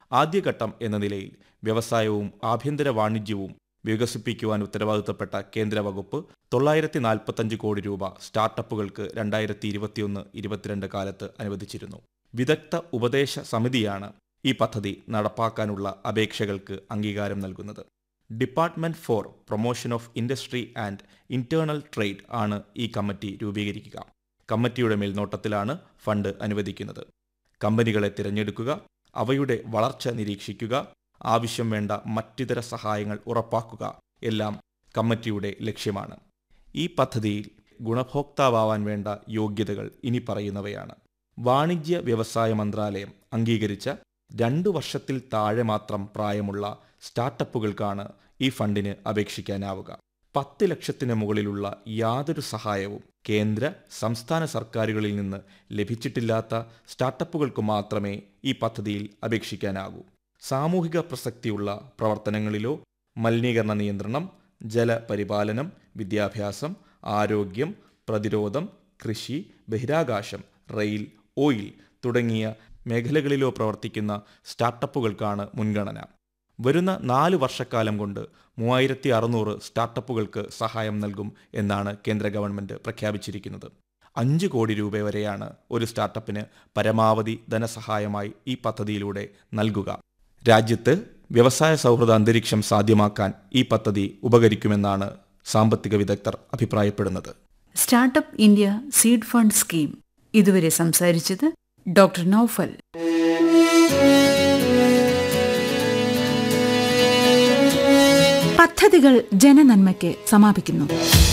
ആദ്യഘട്ടം എന്ന നിലയിൽ വ്യവസായവും ആഭ്യന്തര വാണിജ്യവും വികസിപ്പിക്കുവാൻ ഉത്തരവാദിത്തപ്പെട്ട കേന്ദ്ര വകുപ്പ് തൊള്ളായിരത്തി നാൽപ്പത്തഞ്ച് കോടി രൂപ സ്റ്റാർട്ടപ്പുകൾക്ക് രണ്ടായിരത്തി ഇരുപത്തിയൊന്ന് ഇരുപത്തിരണ്ട് കാലത്ത് അനുവദിച്ചിരുന്നു വിദഗ്ധ ഉപദേശ സമിതിയാണ് ഈ പദ്ധതി നടപ്പാക്കാനുള്ള അപേക്ഷകൾക്ക് അംഗീകാരം നൽകുന്നത് department for promotion of industry and internal trade ആണ് ഈ കമ്മിറ്റി രൂപീകരിക്കുക കമ്മിറ്റിയുടെ മേൽനോട്ടത്തിലാണ് ഫണ്ട് അനുവദിക്കുന്നത് കമ്പനികളെ തിരഞ്ഞെടുക്കുക അവയുടെ വളർച്ച നിരീക്ഷിക്കുക ആവശ്യം വേണ്ട മറ്റിതര സഹായങ്ങൾ ഉറപ്പാക്കുക എല്ലാം കമ്മിറ്റിയുടെ ലക്ഷ്യമാണ് ഈ പദ്ധതിയിൽ ഗുണഭോക്താവാൻ വേണ്ട യോഗ്യതകൾ ഇനി പറയുന്നവയാണ് വാണിജ്യ വ്യവസായ മന്ത്രാലയം അംഗീകരിച്ച രണ്ടു വർഷത്തിൽ താഴെ മാത്രം പ്രായമുള്ള സ്റ്റാർട്ടപ്പുകൾക്കാണ് ഈ ഫണ്ടിന് അപേക്ഷിക്കാനാവുക പത്ത് ലക്ഷത്തിന് മുകളിലുള്ള യാതൊരു സഹായവും കേന്ദ്ര സംസ്ഥാന സർക്കാരുകളിൽ നിന്ന് ലഭിച്ചിട്ടില്ലാത്ത സ്റ്റാർട്ടപ്പുകൾക്ക് മാത്രമേ ഈ പദ്ധതിയിൽ അപേക്ഷിക്കാനാകൂ സാമൂഹിക പ്രസക്തിയുള്ള പ്രവർത്തനങ്ങളിലോ മലിനീകരണ നിയന്ത്രണം ജലപരിപാലനം വിദ്യാഭ്യാസം ആരോഗ്യം പ്രതിരോധം കൃഷി ബഹിരാകാശം റെയിൽ ഓയിൽ തുടങ്ങിയ മേഖലകളിലോ പ്രവർത്തിക്കുന്ന സ്റ്റാർട്ടപ്പുകൾക്കാണ് മുൻഗണന വരുന്ന നാല് വർഷക്കാലം കൊണ്ട് മൂവായിരത്തി അറുന്നൂറ് സ്റ്റാർട്ടപ്പുകൾക്ക് സഹായം നൽകും എന്നാണ് കേന്ദ്ര ഗവൺമെന്റ് പ്രഖ്യാപിച്ചിരിക്കുന്നത് അഞ്ച് കോടി രൂപ വരെയാണ് ഒരു സ്റ്റാർട്ടപ്പിന് പരമാവധി ധനസഹായമായി ഈ പദ്ധതിയിലൂടെ നൽകുക രാജ്യത്ത് വ്യവസായ സൗഹൃദ അന്തരീക്ഷം സാധ്യമാക്കാൻ ഈ പദ്ധതി ഉപകരിക്കുമെന്നാണ് സാമ്പത്തിക വിദഗ്ധർ അഭിപ്രായപ്പെടുന്നത് startup India seed fund scheme ഇതുവരെ സംസാരിച്ചത് ഡോക്ടർ നൌഫൽ പദ്ധതികൾ ജനനന്മയ്ക്ക് സമാപിക്കുന്നു